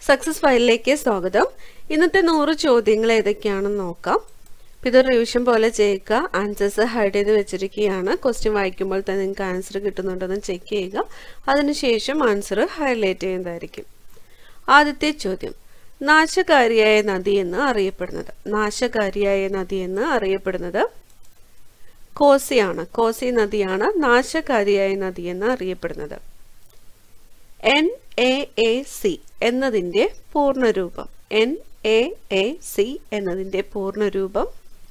success ഫയലിലേക്ക് സ്വാഗതം ഇന്നത്തെ നൂറ് ചോദ്യങ്ങൾ ഏതൊക്കെയാണെന്ന് നോക്കാം അപ്പോൾ ഇത് റിവിഷൻ പോലെ ചെയ്യുക ആൻസേഴ്സ് ഹൈഡ് ചെയ്ത് വെച്ചിരിക്കുകയാണ് ക്വസ്റ്റ്യൻ വായിക്കുമ്പോൾ തന്നെ നിങ്ങൾക്ക് ആൻസർ കിട്ടുന്നുണ്ടെന്ന് ചെക്ക് ചെയ്യുക അതിനുശേഷം ആൻസർ ഹൈലൈറ്റ് ചെയ്യുന്നതായിരിക്കും ആദ്യത്തെ ചോദ്യം നാശകാരിയായ നദി എന്ന് അറിയപ്പെടുന്നത് നാശകാരിയായ നദി എന്ന് അറിയപ്പെടുന്നത് കോസിയാണ് കോസി നദിയാണ് നാശകാരിയായ നദി എന്ന് അറിയപ്പെടുന്നത് എൻ എ എ സി എന്നതിൻ്റെ പൂർണ്ണരൂപം എൻ എ എ സി എന്നതിൻ്റെ പൂർണ്ണരൂപം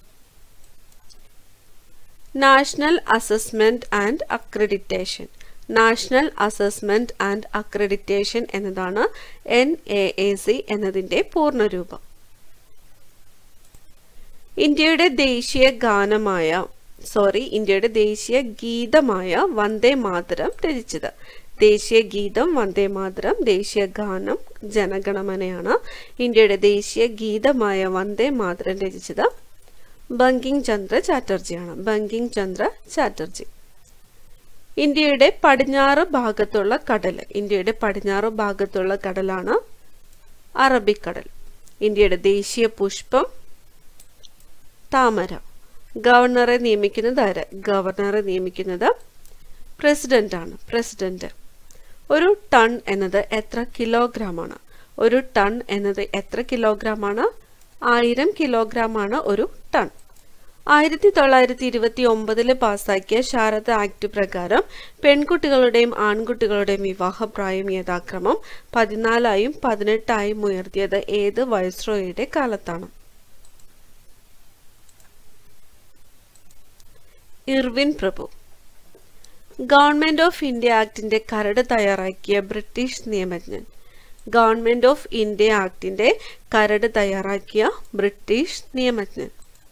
national assessment and accreditation national assessment and accreditation എന്നതാണ് എൻ എ എ സി എന്നതിൻ്റെ പൂർണ്ണരൂപം ഇന്ത്യയുടെ ദേശീയ ഗാനമായ സോറി ഇന്ത്യയുടെ ദേശീയ ഗീതമായ വന്ദേ മാതരം രചിച്ചത് ദേശീയ ഗീതം വന്ദേ മാതരം ദേശീയ ഗാനം ജനഗണമനയാണ് ഇന്ത്യയുടെ ദേശീയ ഗീതമായ വന്ദേ മാതരം രചിച്ചത് ബങ്കിങ് ചന്ദ്ര ചാറ്റർജിയാണ് ബങ്കിങ് ചന്ദ്ര ചാറ്റർജി ഇന്ത്യയുടെ പടിഞ്ഞാറ് ഭാഗത്തുള്ള കടൽ ഇന്ത്യയുടെ പടിഞ്ഞാറ് ഭാഗത്തുള്ള കടലാണ് അറബിക്കടൽ ഇന്ത്യയുടെ ദേശീയ പുഷ്പം താമര ഗവർണറെ നിയമിക്കുന്നത് ആര് ഗവർണറെ നിയമിക്കുന്നത് പ്രസിഡന്റ് ആണ് പ്രസിഡന്റ് ഒരു ടൺ എന്നത് എത്ര കിലോഗ്രാം ആണ് ഒരു ടൺ എന്നത് എത്ര കിലോഗ്രാം ആണ് ആയിരം കിലോഗ്രാം ആണ് ഒരു ടൺ ആയിരത്തി തൊള്ളായിരത്തി ഇരുപത്തി ഒമ്പതില് പാസാക്കിയ ശാരദ ആക്ട് പ്രകാരം പെൺകുട്ടികളുടെയും ആൺകുട്ടികളുടെയും വിവാഹപ്രായം യഥാക്രമം പതിനാലായും പതിനെട്ടായും ഉയർത്തിയത് ഏത് വൈസ്രോയുടെ കാലത്താണ് ഇർവിൻ പ്രഭു ഗവൺമെന്റ് ഓഫ് ഇന്ത്യ ആക്ടിന്റെ കരട് തയ്യാറാക്കിയ ബ്രിട്ടീഷ് നിയമജ്ഞൻ ഗവൺമെന്റ് ഓഫ് ഇന്ത്യ ആക്ടിന്റെ കരട് തയ്യാറാക്കിയ ബ്രിട്ടീഷ് നിയമജ്ഞൻ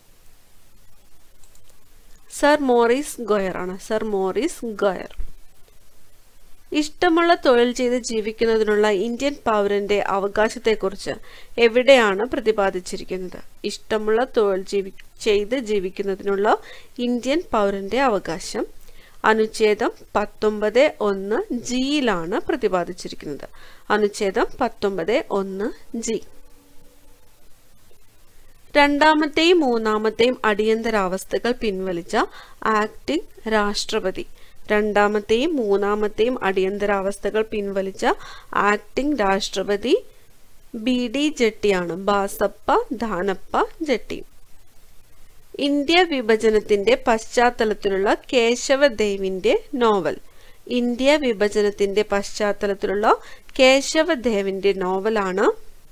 സർ മോറിസ് ഗോയർ ആണ് സർ മോറിസ് ഗോയർ ഇഷ്ടമുള്ള തൊഴിൽ ചെയ്ത് ജീവിക്കുന്നതിനുള്ള ഇന്ത്യൻ പൗരന്റെ അവകാശത്തെക്കുറിച്ച് എവിടെയാണ് പ്രതിപാദിച്ചിരിക്കുന്നത് ഇഷ്ടമുള്ള തൊഴിൽ ജീവി ചെയ്ത് ജീവിക്കുന്നതിനുള്ള ഇന്ത്യൻ പൗരന്റെ അവകാശം അനുച്ഛേദം പത്തൊമ്പത് ഒന്ന് ജിയിലാണ് പ്രതിപാദിച്ചിരിക്കുന്നത് അനുച്ഛേദം പത്തൊമ്പത് ഒന്ന് ജി രണ്ടാമത്തെയും മൂന്നാമത്തെയും അടിയന്തരാവസ്ഥകൾ പിൻവലിച്ച ആക്ടിംഗ് രാഷ്ട്രപതി രണ്ടാമത്തെയും മൂന്നാമത്തെയും അടിയന്തരാവസ്ഥകൾ പിൻവലിച്ച ആക്ടിംഗ് രാഷ്ട്രപതി ബി ഡി ജെട്ടിയാണ് ബാസപ്പ ധാനപ്പ ജെട്ടി ഇന്ത്യ വിഭജനത്തിന്റെ പശ്ചാത്തലത്തിലുള്ള കേശവദേവിന്റെ നോവൽ ഇന്ത്യ വിഭജനത്തിന്റെ പശ്ചാത്തലത്തിലുള്ള കേശവദേവിന്റെ നോവലാണ്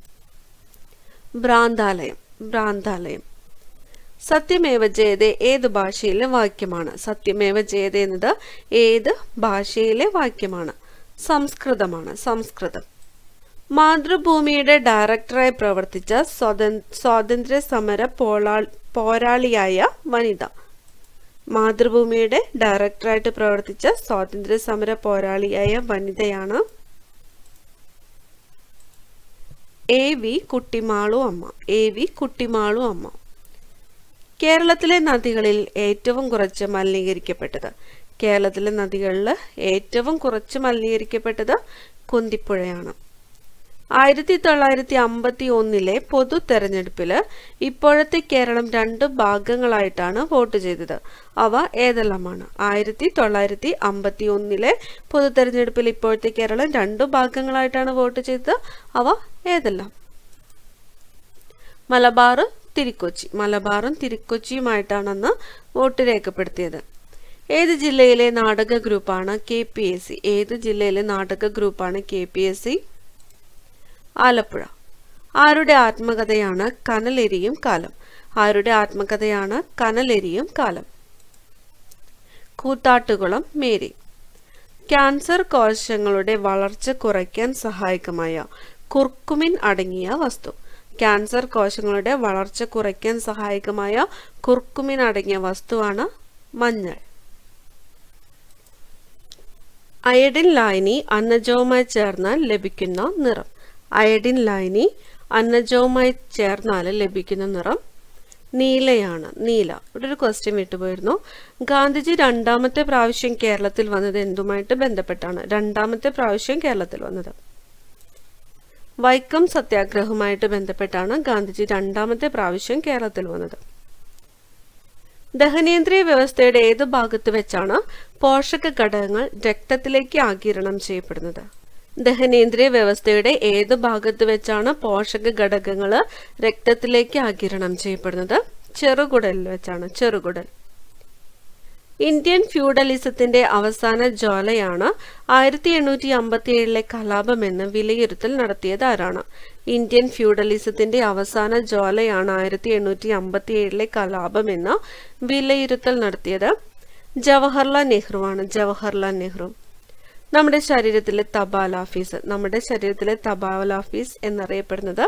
ഭ്രാന്താലയം ഭ്രാന്താലയം സത്യമേവ ജയതേ ഏത് ഭാഷയിലെ വാക്യമാണ് സത്യമേവ ജയത എന്നത് ഏത് ഭാഷയിലെ വാക്യമാണ് സംസ്കൃതമാണ് സംസ്കൃതം മാതൃഭൂമിയുടെ ഡയറക്ടറായി പ്രവർത്തിച്ച സ്വാതന്ത്ര്യ സമര പോളാ പോരാളിയായ വനിത മാതൃഭൂമിയുടെ ഡയറക്ടറായിട്ട് പ്രവർത്തിച്ച സ്വാതന്ത്ര്യ സമര പോരാളിയായ വനിതയാണ് എ വി കുട്ടിമാളു അമ്മ എ വി കുട്ടിമാളു അമ്മ കേരളത്തിലെ നദികളിൽ ഏറ്റവും കുറച്ച് മലിനീകരിക്കപ്പെട്ടത് കേരളത്തിലെ നദികളിൽ ഏറ്റവും കുറച്ച് മലിനീകരിക്കപ്പെട്ടത് കുന്തിപ്പുഴയാണ് ആയിരത്തി തൊള്ളായിരത്തി അമ്പത്തി ഒന്നിലെ പൊതു തെരഞ്ഞെടുപ്പിൽ ഇപ്പോഴത്തെ കേരളം രണ്ട് ഭാഗങ്ങളായിട്ടാണ് വോട്ട് ചെയ്തത് അവ ഏതെല്ലാമാണ് ആയിരത്തി തൊള്ളായിരത്തി അമ്പത്തി ഒന്നിലെ പൊതു തെരഞ്ഞെടുപ്പിൽ ഇപ്പോഴത്തെ കേരളം രണ്ട് ഭാഗങ്ങളായിട്ടാണ് വോട്ട് ചെയ്തത് അവ ഏതെല്ലാം മലബാർ തിരുക്കൊച്ചി മലബാറും തിരുക്കൊച്ചിയുമായിട്ടാണെന്ന് വോട്ട് രേഖപ്പെടുത്തിയത് ഏത് ജില്ലയിലെ നാടക ഗ്രൂപ്പാണ് കെ പി എസ് സി ഏത് ജില്ലയിലെ നാടക ഗ്രൂപ്പാണ് K P S C Alappuzha ആരുടെ ആത്മകഥയാണ് കനലെരിയും കാലം ആരുടെ ആത്മകഥയാണ് കനലെരിയും കാലം കൂത്താട്ടുകുളം മേരി ക്യാൻസർ കോശങ്ങളുടെ വളർച്ച കുറയ്ക്കാൻ സഹായകമായ കുർക്കുമിൻ അടങ്ങിയ വസ്തു ക്യാൻസർ കോശങ്ങളുടെ വളർച്ച കുറയ്ക്കാൻ സഹായകമായ കുർക്കുമിൻ അടങ്ങിയ വസ്തുവാണ് മഞ്ഞൾ അയഡിൻ ലായനി അന്നജവുമായി ചേർന്നാൽ ലഭിക്കുന്ന നിറം അയഡിൻ ലായനി അന്നജവുമായി ചേർന്നാൽ ലഭിക്കുന്ന നിറം നീലയാണ് നീല ഇവിടെ ഒരു ക്വസ്റ്റ്യൻ വിട്ടുപോയിരുന്നു ഗാന്ധിജി രണ്ടാമത്തെ പ്രാവശ്യം കേരളത്തിൽ വന്നത് എന്തുമായിട്ട് ബന്ധപ്പെട്ടാണ് രണ്ടാമത്തെ പ്രാവശ്യം കേരളത്തിൽ വന്നത് വൈക്കം സത്യാഗ്രഹവുമായിട്ട് ബന്ധപ്പെട്ടാണ് ഗാന്ധിജി രണ്ടാമത്തെ പ്രാവശ്യം കേരളത്തിൽ വന്നത് ദഹനേന്ദ്രിയ വ്യവസ്ഥയുടെ ഏത് ഭാഗത്ത് വെച്ചാണ് പോഷക ഘടകങ്ങൾ രക്തത്തിലേക്ക് ആകിരണം ചെയ്യപ്പെടുന്നത് ദഹനേന്ദ്രിയ വ്യവസ്ഥയുടെ ഏത് ഭാഗത്ത് വെച്ചാണ് പോഷക ഘടകങ്ങൾ രക്തത്തിലേക്ക് ആകിരണം ചെയ്യപ്പെടുന്നത് ചെറുകുടലിൽ വെച്ചാണ് ചെറുകുടൽ ഇന്ത്യൻ ഫ്യൂഡലിസത്തിന്റെ അവസാന ജ്വാലയാണ് ആയിരത്തി എണ്ണൂറ്റി അമ്പത്തി ഏഴിലെ കലാപമെന്ന് വിലയിരുത്തൽ നടത്തിയത് ആരാണ് ഇന്ത്യൻ ഫ്യൂഡലിസത്തിന്റെ അവസാന ജ്വാലയാണ് ആയിരത്തി എണ്ണൂറ്റി അമ്പത്തി ഏഴിലെ കലാപമെന്ന് വിലയിരുത്തൽ നടത്തിയത് ജവഹർലാൽ നെഹ്റുവാണ് ജവഹർലാൽ നെഹ്റു നമ്മുടെ ശരീരത്തിലെ തപാൽ ഓഫീസ് നമ്മുടെ ശരീരത്തിലെ തപാൽ ഓഫീസ് എന്നറിയപ്പെടുന്നത്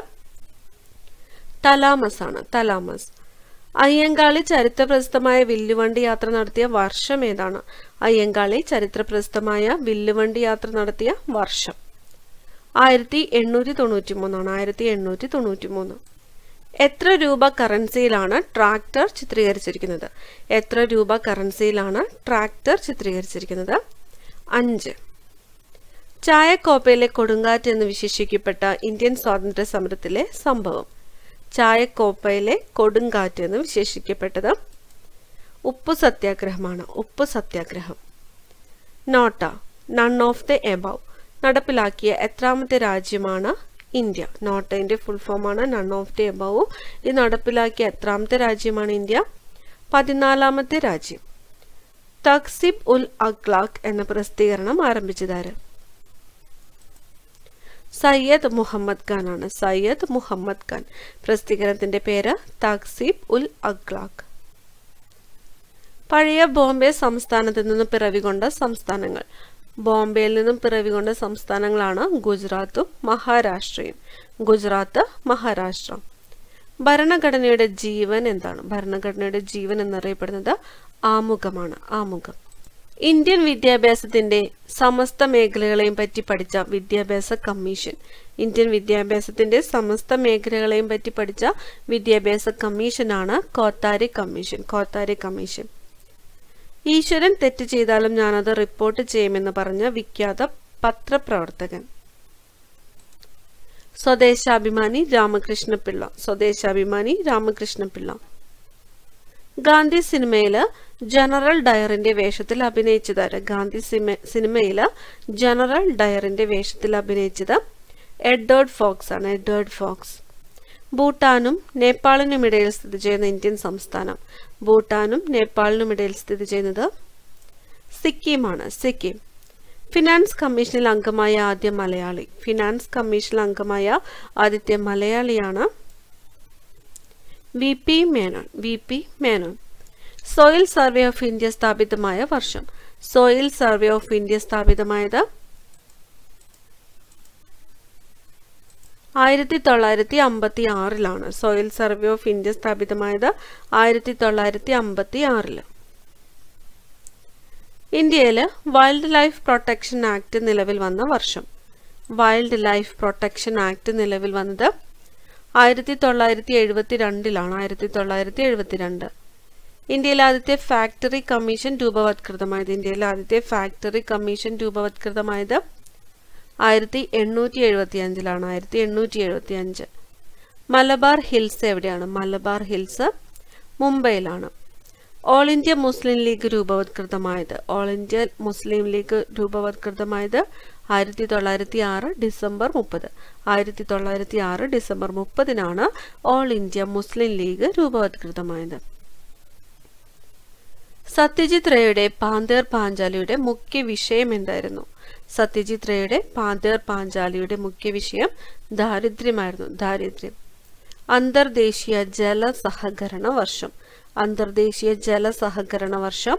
തലാമസ് ആണ് തലാമസ് അയ്യങ്കാളി ചരിത്രപ്രസിദ്ധമായ വില്ലുവണ്ടി യാത്ര നടത്തിയ വർഷം ഏതാണ് അയ്യങ്കാളി ചരിത്രപ്രസിദ്ധമായ വില്ലുവണ്ടി യാത്ര നടത്തിയ വർഷം ആയിരത്തി എണ്ണൂറ്റി തൊണ്ണൂറ്റി മൂന്നാണ് ആയിരത്തി എണ്ണൂറ്റി തൊണ്ണൂറ്റി മൂന്ന് എത്ര രൂപ കറൻസിയിലാണ് ട്രാക്ടർ ചിത്രീകരിച്ചിരിക്കുന്നത് എത്ര രൂപ കറൻസിയിലാണ് ട്രാക്ടർ ചിത്രീകരിച്ചിരിക്കുന്നത് അഞ്ച് ചായക്കോപ്പയിലെ കൊടുങ്കാറ്റ് എന്ന് വിശേഷിക്കപ്പെട്ട ഇന്ത്യൻ സ്വാതന്ത്ര്യ സമരത്തിലെ സംഭവം ചായക്കോപ്പയിലെ കൊടുങ്കാറ്റ് എന്ന് വിശേഷിക്കപ്പെട്ടത് ഉപ്പു സത്യാഗ്രഹമാണ് ഉപ്പു സത്യാഗ്രഹം NOTA none of the above നടപ്പിലാക്കിയ എത്രാമത്തെ രാജ്യമാണ് ഇന്ത്യ നോട്ടയുടെ ഫുൾ ഫോമാണ് നൺ ഓഫ് ദി എബവ് ഇത് നടപ്പിലാക്കിയ എത്രാമത്തെ രാജ്യമാണ് ഇന്ത്യ പതിനാലാമത്തെ രാജ്യം തക്സിബ് ഉൽ അഖ്ലാഖ് എന്ന പ്രസിദ്ധീകരണം ആരംഭിച്ചതാര് സയ്യദ് മുഹമ്മദ് ഖാൻ ആണ് സയ്യദ് മുഹമ്മദ് ഖാൻ പ്രസിദ്ധീകരണത്തിന്റെ പേര് തക്സീബ് ഉൽ അഖ്ലാഖ് പഴയ ബോംബെ സംസ്ഥാനത്ത് നിന്നും പിറവികൊണ്ട സംസ്ഥാനങ്ങൾ ബോംബെയിൽ നിന്നും പിറവികൊണ്ട സംസ്ഥാനങ്ങളാണ് ഗുജറാത്തും മഹാരാഷ്ട്രയും ഗുജറാത്ത് മഹാരാഷ്ട്ര ഭരണഘടനയുടെ ജീവൻ എന്താണ് ഭരണഘടനയുടെ ജീവൻ എന്നറിയപ്പെടുന്നത് ആമുഖമാണ് ആമുഖം ഇന്ത്യൻ വിദ്യാഭ്യാസത്തിന്റെ സമസ്ത മേഖലകളെയും പറ്റി പഠിച്ച വിദ്യാഭ്യാസ കമ്മീഷൻ ഇന്ത്യൻ വിദ്യാഭ്യാസത്തിന്റെ സമസ്ത മേഖലകളെയും പറ്റി പഠിച്ച വിദ്യാഭ്യാസ കമ്മീഷനാണ് കോത്താരി കമ്മീഷൻ കോത്താരി കമ്മീഷൻ ഈശ്വരൻ തെറ്റ് ചെയ്താലും ഞാനത് റിപ്പോർട്ട് ചെയ്യുമെന്ന് പറഞ്ഞ വിഖ്യാത പത്രപ്രവർത്തകൻ സ്വദേശാഭിമാനി രാമകൃഷ്ണപിള്ള സ്വദേശാഭിമാനി രാമകൃഷ്ണപിള്ള ഗാന്ധി സിനിമയില് ജനറൽ ഡയറിന്റെ വേഷത്തിൽ അഭിനയിച്ചതാര് ഗാന്ധി സിനിമയില് ജനറൽ ഡയറിന്റെ വേഷത്തിൽ അഭിനയിച്ചത് എഡ്വേർഡ് ഫോക്സ് ആണ് എഡ്വേർഡ് ഫോക്സ് ഭൂട്ടാനും നേപ്പാളിനും ഇടയിൽ സ്ഥിതി ചെയ്യുന്ന ഇന്ത്യൻ സംസ്ഥാനം ഭൂട്ടാനും നേപ്പാളിനും ഇടയിൽ സ്ഥിതി ചെയ്യുന്നത് സിക്കിമാണ് സിക്കിം ഫിനാൻസ് കമ്മീഷനിൽ അംഗമായ ആദ്യ മലയാളി ഫിനാൻസ് കമ്മീഷനിൽ അംഗമായ ആദ്യത്തെ മലയാളിയാണ് V P Menon V P Menon soil survey of India സ്ഥാപിതമായ വർഷം സോയിൽ സർവേ ഓഫ് ഇന്ത്യ സ്ഥാപിതമായത് ആയിരത്തി തൊള്ളായിരത്തി അമ്പത്തി ആറിലാണ് സോയിൽ സർവേ ഓഫ് ഇന്ത്യ സ്ഥാപിതമായത് ആയിരത്തി തൊള്ളായിരത്തി അമ്പത്തി ആറില് ഇന്ത്യയിൽ വൈൽഡ് ലൈഫ് പ്രൊട്ടക്ഷൻ ആക്ട് നിലവിൽ വന്ന വർഷം വൈൽഡ് ലൈഫ് പ്രൊട്ടക്ഷൻ ആക്ട് നിലവിൽ വന്നത് ആയിരത്തി തൊള്ളായിരത്തി എഴുപത്തി രണ്ടിലാണ് ആയിരത്തി തൊള്ളായിരത്തി എഴുപത്തിരണ്ട് ഇന്ത്യയിലെ ആദ്യത്തെ ഫാക്ടറി കമ്മീഷൻ രൂപവത്കൃതമായത് ഇന്ത്യയിലെ ആദ്യത്തെ ഫാക്ടറി കമ്മീഷൻ രൂപവത്കൃതമായത് ആയിരത്തി എണ്ണൂറ്റി എഴുപത്തി അഞ്ചിലാണ് ആയിരത്തി എണ്ണൂറ്റി എഴുപത്തി അഞ്ച് മലബാർ ഹിൽസ് എവിടെയാണ് മലബാർ ഹിൽസ് മുംബൈയിലാണ് ഓൾ ഇന്ത്യ മുസ്ലിം ലീഗ് രൂപവത്കൃതമായത് ഓൾ ഇന്ത്യ മുസ്ലിം ലീഗ് രൂപവത്കൃതമായത് ആയിരത്തി തൊള്ളായിരത്തി ആറ് ഡിസംബർ മുപ്പത് ആയിരത്തി തൊള്ളായിരത്തി ആറ് ഡിസംബർ മുപ്പതിനാണ് ഓൾ ഇന്ത്യ മുസ്ലിം ലീഗ് രൂപവത്കൃതമായത് സത്യജിത് റേയുടെ പാന്തേർ പാഞ്ചാലിയുടെ മുഖ്യ വിഷയം എന്തായിരുന്നു സത്യജിത് റേയുടെ പാന്തേർ പാഞ്ചാലിയുടെ മുഖ്യ വിഷയം ദാരിദ്ര്യമായിരുന്നു ദാരിദ്ര്യം അന്തർദേശീയ ജല സഹകരണ വർഷം അന്തർദേശീയ ജല സഹകരണ വർഷം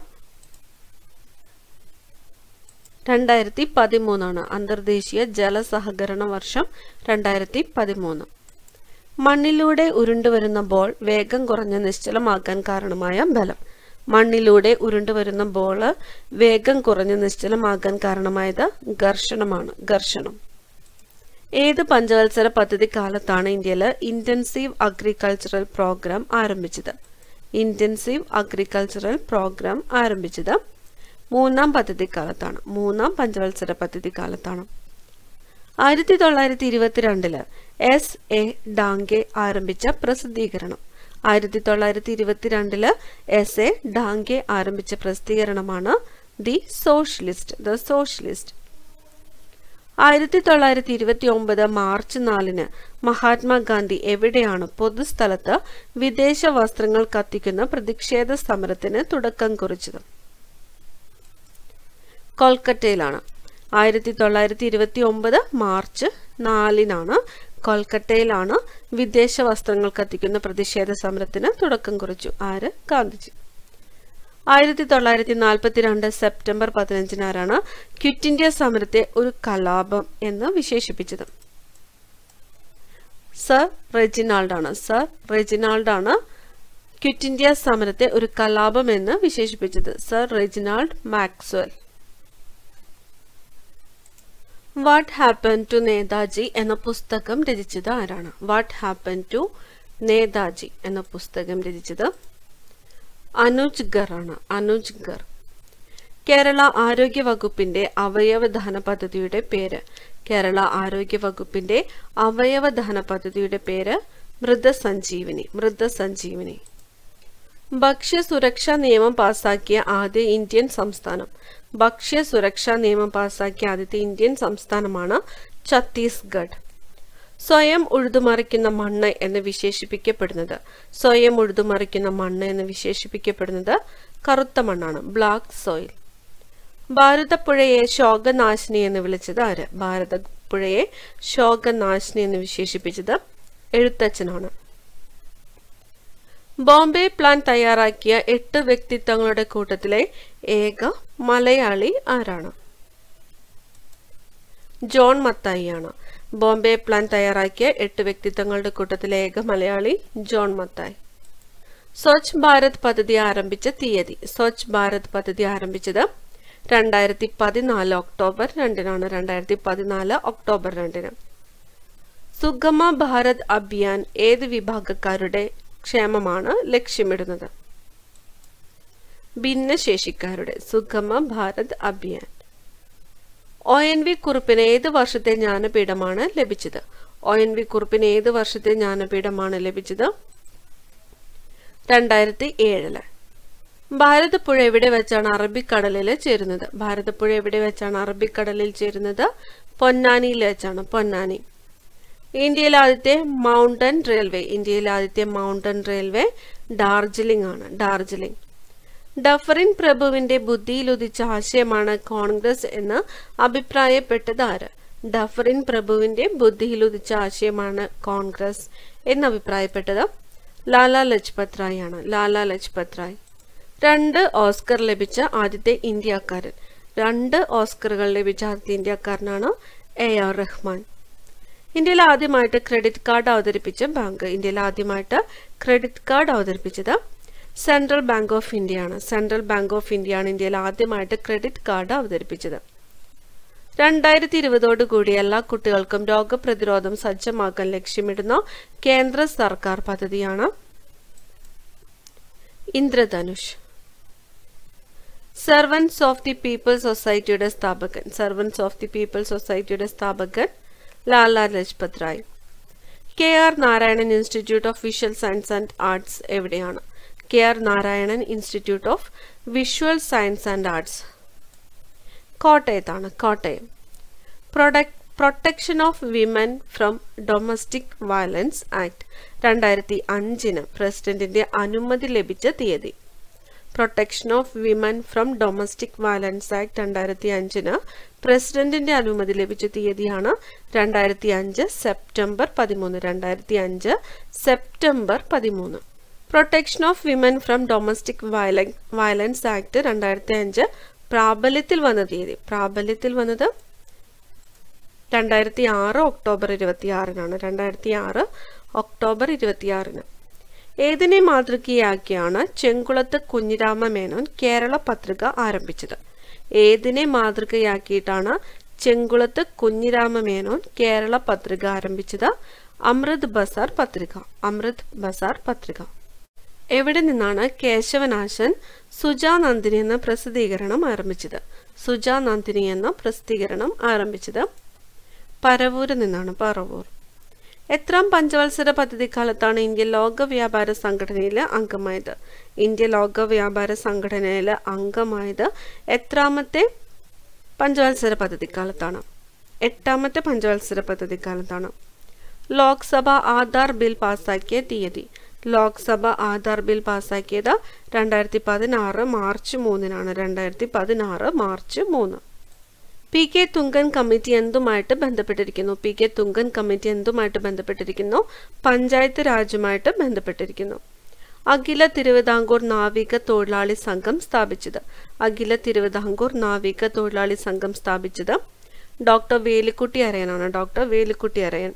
രണ്ടായിരത്തി പതിമൂന്നാണ് അന്തർദേശീയ ജല സഹകരണ വർഷം രണ്ടായിരത്തി പതിമൂന്ന് മണ്ണിലൂടെ ഉരുണ്ടുവരുന്ന ബോൾ വേഗം കുറഞ്ഞ് നിശ്ചലമാക്കാൻ കാരണമായ ബലം മണ്ണിലൂടെ ഉരുണ്ടുവരുന്ന ബോള് വേഗം കുറഞ്ഞ് നിശ്ചലമാകാൻ കാരണമായത് ഘർഷണമാണ് ഘർഷണം ഏത് പഞ്ചവത്സര പദ്ധതി കാലത്താണ് ഇന്ത്യയിൽ ഇന്റൻസീവ് അഗ്രികൾച്ചറൽ പ്രോഗ്രാം ആരംഭിച്ചത് ഇന്റൻസീവ് അഗ്രികൾച്ചറൽ പ്രോഗ്രാം ആരംഭിച്ചത് മൂന്നാം പദ്ധതി കാലത്താണ് മൂന്നാം പഞ്ചവത്സര പദ്ധതി കാലത്താണ് ആയിരത്തി തൊള്ളായിരത്തി ഇരുപത്തിരണ്ടില് എസ് എ ഡാങ്കെ ആരംഭിച്ച പ്രസിദ്ധീകരണം ആയിരത്തി തൊള്ളായിരത്തി ഇരുപത്തിരണ്ടില് എസ് എ ഡാങ്കെ ആരംഭിച്ച പ്രസിദ്ധീകരണമാണ് ദി സോഷ്യലിസ്റ്റ് ദ സോഷ്യലിസ്റ്റ് ആയിരത്തി തൊള്ളായിരത്തി ഇരുപത്തി ഒമ്പത് മാർച്ച് നാലിന് മഹാത്മാഗാന്ധി എവിടെയാണ് പൊതുസ്ഥലത്ത് വിദേശ വസ്ത്രങ്ങൾ കത്തിക്കുന്ന പ്രതിഷേധ സമരത്തിന് തുടക്കം കുറിച്ചത് കൊൽക്കത്തയിലാണ് ആയിരത്തി തൊള്ളായിരത്തി ഇരുപത്തി ഒമ്പത് മാർച്ച് നാലിനാണ് കൊൽക്കത്തയിലാണ് വിദേശ വസ്ത്രങ്ങൾ കത്തിക്കുന്ന പ്രതിഷേധ സമരത്തിന് തുടക്കം കുറിച്ചു ആര് ഗാന്ധിജി ആയിരത്തി തൊള്ളായിരത്തി നാൽപ്പത്തിരണ്ട് സെപ്റ്റംബർ പതിനഞ്ചിനാരാണ് ക്വിറ്റ് ഇന്ത്യ സമരത്തെ ഒരു കലാപം എന്ന് വിശേഷിപ്പിച്ചത് സർ റെജിനാൾഡ് ആണ് സർ റെജിനാൾഡ് ആണ് ക്വിറ്റ് ഇന്ത്യ സമരത്തെ ഒരു കലാപം എന്ന് വിശേഷിപ്പിച്ചത് sir Reginald Maxwell what happen to Netaji എന്ന പുസ്തകം രചിച്ചത് ആരാണ് വാട്ട് ഹാപ്പൻ ടു നേതാജി എന്ന പുസ്തകം രചിച്ചത് അനുജ് ഗർ ആണ് അനുജ് ഗർ കേരള ആരോഗ്യ വകുപ്പിന്റെ അവയവദാന പദ്ധതിയുടെ പേര് കേരള ആരോഗ്യ വകുപ്പിന്റെ അവയവദാന പദ്ധതിയുടെ പേര് മൃതസഞ്ജീവിനി മൃതസഞ്ജീവിനി ഭക്ഷ്യ സുരക്ഷാ നിയമം പാസാക്കിയ ആദ്യ ഇന്ത്യൻ സംസ്ഥാനം ഭക്ഷ്യ സുരക്ഷാ നിയമം പാസാക്കിയ ആദ്യത്തെ ഇന്ത്യൻ സംസ്ഥാനമാണ് ഛത്തീസ്ഗഡ് സ്വയം ഉഴുതുമറിക്കുന്ന മണ്ണ് എന്ന് വിശേഷിപ്പിക്കപ്പെടുന്നത് സ്വയം ഉഴുതുമറിക്കുന്ന മണ്ണ് എന്ന് വിശേഷിപ്പിക്കപ്പെടുന്നത് കറുത്ത മണ്ണാണ് ബ്ലാക്ക് സോയിൽ ഭാരതപ്പുഴയെ ശോകനാശിനി എന്ന് വിളിച്ചത് ആര് ഭാരതപ്പുഴയെ ശോകനാശിനി എന്ന് വിശേഷിപ്പിച്ചത് എഴുത്തച്ഛനാണ് ബോംബെ പ്ലാൻ തയ്യാറാക്കിയ എട്ട് വ്യക്തിത്വങ്ങളുടെ കൂട്ടത്തിലെ ഏക മലയാളി ആരാണ് ജോൺ മത്തായിയാണ് ബോംബെ പ്ലാൻ തയ്യാറാക്കിയ എട്ട് വ്യക്തിത്വങ്ങളുടെ കൂട്ടത്തിലെ ഏക മലയാളി ജോൺ മത്തായി സ്വച്ഛ് ഭാരത് പദ്ധതി ആരംഭിച്ച തീയതി സ്വച്ഛ് ഭാരത് പദ്ധതി ആരംഭിച്ചത് രണ്ടായിരത്തി പതിനാല് ഒക്ടോബർ രണ്ടിനാണ് രണ്ടായിരത്തി പതിനാല് ഒക്ടോബർ രണ്ടിന് സുഗമ ഭാരത് അഭിയാൻ ഏത് വിഭാഗക്കാരുടെ ക്ഷേമമാണ് ലക്ഷ്യമിടുന്നത് ഭിന്നശേഷിക്കാരുടെ Sugamya Bharat Abhiyan O N V കുറുപ്പിന് ഏത് വർഷത്തെ ജ്ഞാനപീഠമാണ് ലഭിച്ചത് ഒ എൻ വി കുറുപ്പിന് ഏത് വർഷത്തെ ജ്ഞാനപീഠമാണ് ലഭിച്ചത് രണ്ടായിരത്തി ഏഴില് ഭാരതപ്പുഴ എവിടെ വെച്ചാണ് അറബിക്കടലിൽ ചേരുന്നത് ഭാരതപ്പുഴ എവിടെ വെച്ചാണ് അറബിക്കടലിൽ ചേരുന്നത് പൊന്നാനിയിൽ വെച്ചാണ് പൊന്നാനി ഇന്ത്യയിലെ ആദ്യത്തെ മൗണ്ടൻ റെയിൽവേ ഇന്ത്യയിലെ ആദ്യത്തെ മൗണ്ടൻ റെയിൽവേ ഡാർജിലിംഗ് ആണ് ഡാർജിലിംഗ് ഡഫറിൻ പ്രഭുവിന്റെ ബുദ്ധിയിലുദിച്ച ആശയമാണ് കോൺഗ്രസ് എന്ന് അഭിപ്രായപ്പെട്ടത് ആര് ഡഫറിൻ പ്രഭുവിന്റെ ബുദ്ധിയിലുദിച്ച ആശയമാണ് കോൺഗ്രസ് എന്ന് അഭിപ്രായപ്പെട്ടത് ലാലാ ലജ്പത് റായ് ആണ് ലാലാ ലജ്പത് റായ് രണ്ട് ഓസ്കർ ലഭിച്ച ആദ്യത്തെ ഇന്ത്യക്കാരൻ രണ്ട് ഓസ്കറുകൾ ലഭിച്ച ആദ്യത്തെ ഇന്ത്യക്കാരനാണ് എ ആർ റഹ്മാൻ ഇന്ത്യയിൽ ആദ്യമായിട്ട് ക്രെഡിറ്റ് കാർഡ് അവതരിപ്പിച്ച ബാങ്ക് ഇന്ത്യയിൽ ആദ്യമായിട്ട് ക്രെഡിറ്റ് കാർഡ് അവതരിപ്പിച്ചത് സെൻട്രൽ ബാങ്ക് ഓഫ് ഇന്ത്യ ആണ് സെൻട്രൽ ബാങ്ക് ഓഫ് ഇന്ത്യ ആണ് ഇന്ത്യയിൽ ആദ്യമായിട്ട് ക്രെഡിറ്റ് കാർഡ് അവതരിപ്പിച്ചത് രണ്ടായിരത്തി ഇരുപതോടു കൂടി എല്ലാ കുട്ടികൾക്കും രോഗപ്രതിരോധം സജ്ജമാക്കാൻ ലക്ഷ്യമിടുന്ന കേന്ദ്ര സർക്കാർ പദ്ധതിയാണ് Indradhanush Servants of the People സൊസൈറ്റിയുടെ സ്ഥാപകൻ സെർവൻസ് ഓഫ് ദി പീപ്പിൾ സൊസൈറ്റിയുടെ സ്ഥാപകൻ Lala Lajpat Rai K R Narayanan Institute of Visual Science and Arts എവിടെയാണ് K R Narayanan Institute of Visual Science and Arts കോട്ടയത്താണ് Kottayam product protection of women from domestic violence act രണ്ടായിരത്തി അഞ്ചിന് പ്രസിഡന്റിന്റെ അനുമതി ലഭിച്ച തീയതി protection of women from domestic violence act രണ്ടായിരത്തി അഞ്ചിന് പ്രസിഡന്റിന്റെ അനുമതി ലഭിച്ച തീയതിയാണ് രണ്ടായിരത്തി അഞ്ച് സെപ്റ്റംബർ പതിമൂന്ന് രണ്ടായിരത്തി അഞ്ച് സെപ്റ്റംബർ പതിമൂന്ന് protection of women from domestic violence act രണ്ടായിരത്തി അഞ്ച് പ്രാബല്യത്തിൽ വന്ന തീയതി പ്രാബല്യത്തിൽ വന്നത് രണ്ടായിരത്തി ആറ് ഒക്ടോബർ ഇരുപത്തി ആറിനാണ് രണ്ടായിരത്തി ആറ് ഒക്ടോബർ ഇരുപത്തിയാറിന് ഏതിനെ മാതൃകയാക്കിയാണ് ചെങ്കുളത്ത് കുഞ്ഞിരാമ മേനോൻ കേരള പത്രിക ആരംഭിച്ചത് ഏതിനെ മാതൃകയാക്കിയിട്ടാണ് ചെങ്കുളത്ത് കുഞ്ഞിരാമ മേനോൻ കേരള പത്രിക ആരംഭിച്ചത് അമൃത് ബസാർ പത്രിക അമൃത് ബസാർ പത്രിക എവിടെ നിന്നാണ് കേശവനാശൻ സുജാ നന്ദിനി എന്ന പ്രസിദ്ധീകരണം ആരംഭിച്ചത് സുജാ നന്ദിനി എന്ന പ്രസിദ്ധീകരണം ആരംഭിച്ചത് പരവൂരിൽ നിന്നാണ് പറവൂർ എത്രാം പഞ്ചവത്സര പദ്ധതിക്കാലത്താണ് ഇന്ത്യ ലോക വ്യാപാര സംഘടനയിൽ അംഗമായത് ഇന്ത്യ ലോക വ്യാപാര സംഘടനയിൽ അംഗമായത് എത്രാമത്തെ പഞ്ചവത്സര പദ്ധതിക്കാലത്താണ് എട്ടാമത്തെ പഞ്ചവത്സര പദ്ധതിക്കാലത്താണ് ലോക്സഭ ആധാർ ബിൽ പാസാക്കിയ തീയതി ലോക്സഭ ആധാർ ബിൽ പാസാക്കിയത് രണ്ടായിരത്തി പതിനാറ് മാർച്ച് മൂന്നിനാണ് രണ്ടായിരത്തി പതിനാറ് മാർച്ച് മൂന്ന് പി കെ തുങ്കൻ കമ്മിറ്റി എന്തുമായിട്ട് ബന്ധപ്പെട്ടിരിക്കുന്നു പി കെ തുങ്കൻ കമ്മിറ്റി എന്തുമായിട്ട് ബന്ധപ്പെട്ടിരിക്കുന്നു പഞ്ചായത്ത് രാജുമായിട്ട് ബന്ധപ്പെട്ടിരിക്കുന്നു അഖില തിരുവിതാംകൂർ നാവിക തൊഴിലാളി സംഘം സ്ഥാപിച്ചത് അഖില തിരുവിതാംകൂർ നാവിക തൊഴിലാളി സംഘം സ്ഥാപിച്ചത് ഡോക്ടർ വേലിക്കുട്ടി അരയനാണ് doctor Velukkutty Arayan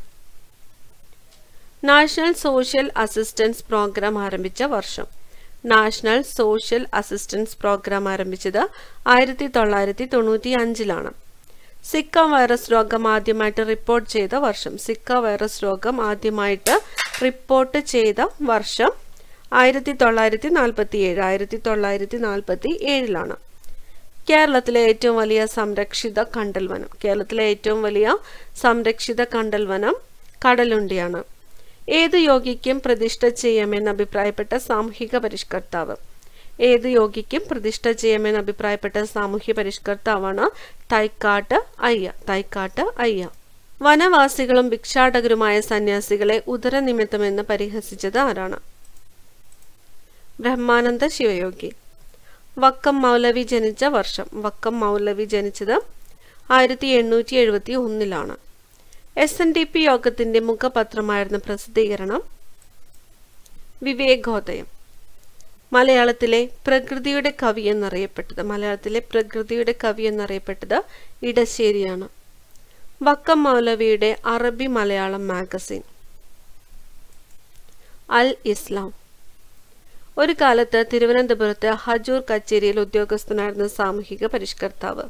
national social assistance programme ആരംഭിച്ച വർഷം നാഷണൽ സോഷ്യൽ അസിസ്റ്റൻസ് പ്രോഗ്രാം ആരംഭിച്ചത് ആയിരത്തി തൊള്ളായിരത്തി തൊണ്ണൂറ്റി അഞ്ചിലാണ് സിക്ക വൈറസ് രോഗം ആദ്യമായിട്ട് റിപ്പോർട്ട് ചെയ്ത വർഷം സിക്ക വൈറസ് രോഗം ആദ്യമായിട്ട് റിപ്പോർട്ട് ചെയ്ത വർഷം ആയിരത്തി തൊള്ളായിരത്തി നാൽപ്പത്തി ഏഴ് ആയിരത്തി തൊള്ളായിരത്തി നാൽപ്പത്തി ഏഴിലാണ് കേരളത്തിലെ ഏറ്റവും വലിയ സംരക്ഷിത കണ്ടൽ വനം കേരളത്തിലെ ഏറ്റവും വലിയ സംരക്ഷിത കണ്ടൽ വനം കടലുണ്ടിയാണ് ഏത് യോഗിക്കും പ്രതിഷ്ഠ ചെയ്യാമെന്ന് അഭിപ്രായപ്പെട്ട സാമൂഹിക പരിഷ്കർത്താവ് ഏത് യോഗിക്കും പ്രതിഷ്ഠ ചെയ്യാമെന്ന് അഭിപ്രായപ്പെട്ട സാമൂഹ്യ പരിഷ്കർത്താവാണ് തൈക്കാട്ട് അയ്യ തൈക്കാട്ട് അയ്യ വനവാസികളും ഭിക്ഷാടകരുമായ സന്യാസികളെ ഉദരനിമിത്തമെന്ന് പരിഹസിച്ചത് ആരാണ് ബ്രഹ്മാനന്ദ ശിവയോഗി വക്കം മൗലവി ജനിച്ച വർഷം വക്കം മൗലവി ജനിച്ചത് ആയിരത്തി എണ്ണൂറ്റി എഴുപത്തി ഒന്നിലാണ് എസ് എൻ ഡി പി യോഗത്തിന്റെ മുഖപത്രമായിരുന്ന പ്രസിദ്ധീകരണം വിവേകോദയം മലയാളത്തിലെ പ്രകൃതിയുടെ കവി എന്നറിയപ്പെട്ടത് മലയാളത്തിലെ പ്രകൃതിയുടെ കവി എന്നറിയപ്പെട്ടത് ഇടശ്ശേരിയാണ് വക്കം മൗലവിയുടെ അറബി മലയാളം മാഗസിൻ അൽ ഇസ്ലാം ഒരു കാലത്ത് തിരുവനന്തപുരത്ത് ഹജൂർ കച്ചേരിയിൽ ഉദ്യോഗസ്ഥനായിരുന്ന സാമൂഹിക പരിഷ്കർത്താവ്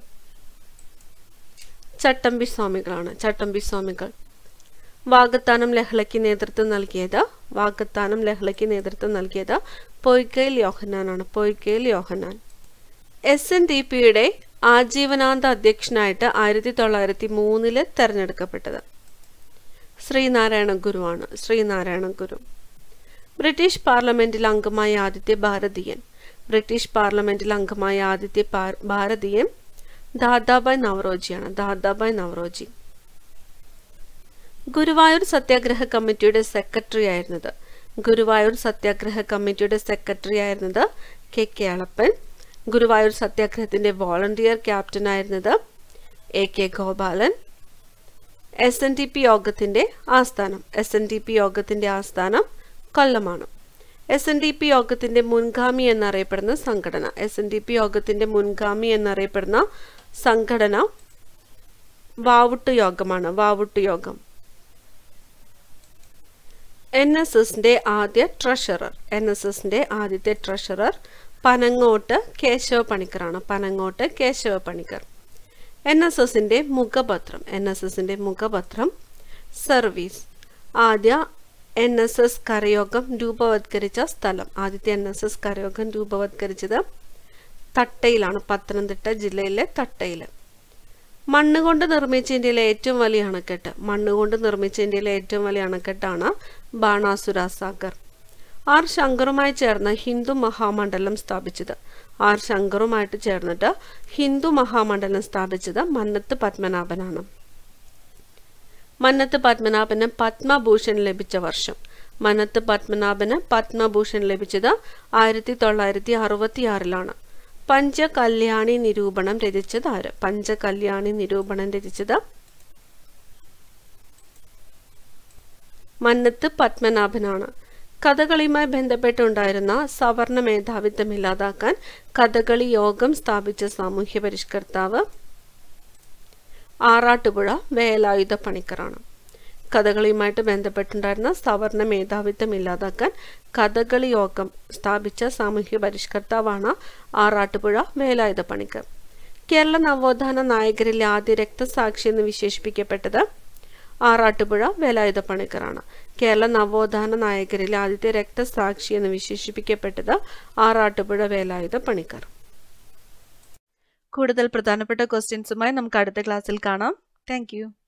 ചട്ടമ്പി സ്വാമികളാണ് ചട്ടമ്പി സ്വാമികൾ വാഗത്താനം ലഹളയ്ക്ക് നേതൃത്വം നൽകിയത് വാഗത്താനം ലഹളയ്ക്ക് നേതൃത്വം നൽകിയത് പൊയ്ക്കയിൽ യോഹന്നാനാണ് Poikayil Yohannan S N D പിയുടെ ആജീവനാന്ത അധ്യക്ഷനായിട്ട് ആയിരത്തി തൊള്ളായിരത്തി മൂന്നില് തെരഞ്ഞെടുക്കപ്പെട്ടത് ശ്രീനാരായണ ഗുരുവാണ് ശ്രീനാരായണ ഗുരു ബ്രിട്ടീഷ് പാർലമെന്റിൽ അംഗമായ ആദ്യത്തെ ഭാരതീയൻ ബ്രിട്ടീഷ് പാർലമെന്റിൽ അംഗമായ ആദ്യത്തെ ഭാരതീയൻ ദാദാബായ് നവറോജിയാണ് ദാദാബായ് നവറോജി ഗുരുവായൂർ സത്യാഗ്രഹ കമ്മിറ്റിയുടെ സെക്രട്ടറി ആയിരുന്നത് ഗുരുവായൂർ സത്യാഗ്രഹ കമ്മിറ്റിയുടെ സെക്രട്ടറി ആയിരുന്നത് കെ കേളപ്പൻ ഗുരുവായൂർ സത്യാഗ്രഹത്തിന്റെ വോളണ്ടിയർ ക്യാപ്റ്റൻ ആയിരുന്നത് A K Gopalan S N D P യോഗത്തിന്റെ ആസ്ഥാനം എസ് എൻ ഡി പി യോഗത്തിന്റെ ആസ്ഥാനം കൊല്ലമാണ് എസ് എൻ ഡി പി യോഗത്തിന്റെ മുൻഗാമി എന്നറിയപ്പെടുന്ന സംഘടന എസ് എൻ ഡി പി യോഗത്തിന്റെ മുൻഗാമി എന്നറിയപ്പെടുന്ന സംഘടന വാവുട്ട് യോഗമാണ് വാവുട്ട് യോഗം എൻ എസ് എസിന്റെ ആദ്യ ട്രഷറർ എൻ എസ് എസിന്റെ ആദ്യത്തെ ട്രഷറർ പനങ്ങോട്ട് കേശവ പണിക്കറാണ് പനങ്ങോട്ട് കേശവ പണിക്കർ എൻ എസ് എസിന്റെ മുഖപത്രം എൻ എസ് എസിന്റെ മുഖപത്രം സർവീസ് ആദ്യ എൻ എസ് എസ് കരയോഗം രൂപവത്കരിച്ച സ്ഥലം ആദ്യത്തെ എൻ എസ് എസ് കരയോഗം രൂപവത്കരിച്ചത് തട്ടയിലാണ് പത്തനംതിട്ട ജില്ലയിലെ തട്ടയിൽ മണ്ണ് കൊണ്ട് നിർമ്മിച്ച ഇന്ത്യയിലെ ഏറ്റവും വലിയ അണക്കെട്ട് മണ്ണ് കൊണ്ട് നിർമ്മിച്ച ഇന്ത്യയിലെ ഏറ്റവും വലിയ അണക്കെട്ടാണ് ബാണാസുര സാഗർ ആർ ശങ്കറുമായി ചേർന്ന് ഹിന്ദു മഹാമണ്ഡലം സ്ഥാപിച്ചത് ആർ ശങ്കറുമായിട്ട് ചേർന്നിട്ട് ഹിന്ദു മഹാമണ്ഡലം സ്ഥാപിച്ചത് മന്നത്ത് പത്മനാഭനാണ് മന്നത്ത് പത്മനാഭന് പത്മഭൂഷൺ ലഭിച്ച വർഷം മന്നത്ത് പത്മനാഭന് പത്മഭൂഷൺ ലഭിച്ചത് ആയിരത്തി തൊള്ളായിരത്തി അറുപത്തി ആറിലാണ് പഞ്ചകല്യാണി നിരൂപണം രചിച്ചത് ആര് പഞ്ചകല്യാണി നിരൂപണം രചിച്ചത് മന്നത്ത് പത്മനാഭനാണ് കഥകളിയുമായി ബന്ധപ്പെട്ടുണ്ടായിരുന്ന സവർണ മേധാവിത്വം ഇല്ലാതാക്കാൻ കഥകളി യോഗം സ്ഥാപിച്ച സാമൂഹ്യ പരിഷ്കർത്താവ് ആറാട്ടുപുഴ വേലായുധ പണിക്കറാണ് കഥകളിയുമായിട്ട് ബന്ധപ്പെട്ടുണ്ടായിരുന്ന സവർണ മേധാവിത്വം ഇല്ലാതാക്കാൻ കഥകളി യോഗം സ്ഥാപിച്ച സാമൂഹ്യ പരിഷ്കർത്താവാണ് ആറാട്ടുപുഴ വേലായുധ പണിക്കർ കേരള നവോത്ഥാന നായകരിലെ ആദ്യ രക്തസാക്ഷി എന്ന് വിശേഷിപ്പിക്കപ്പെട്ടത് ആറാട്ടുപുഴ വേലായുധ പണിക്കറാണ് കേരള നവോത്ഥാന നായകരിലെ ആദ്യത്തെ രക്തസാക്ഷി എന്ന് വിശേഷിപ്പിക്കപ്പെട്ടത് ആറാട്ടുപുഴ വേലായുധ പണിക്കർ കൂടുതൽ പ്രധാനപ്പെട്ട ക്വസ്റ്റ്യൻസുമായി നമുക്ക് അടുത്ത ക്ലാസ്സിൽ കാണാം താങ്ക്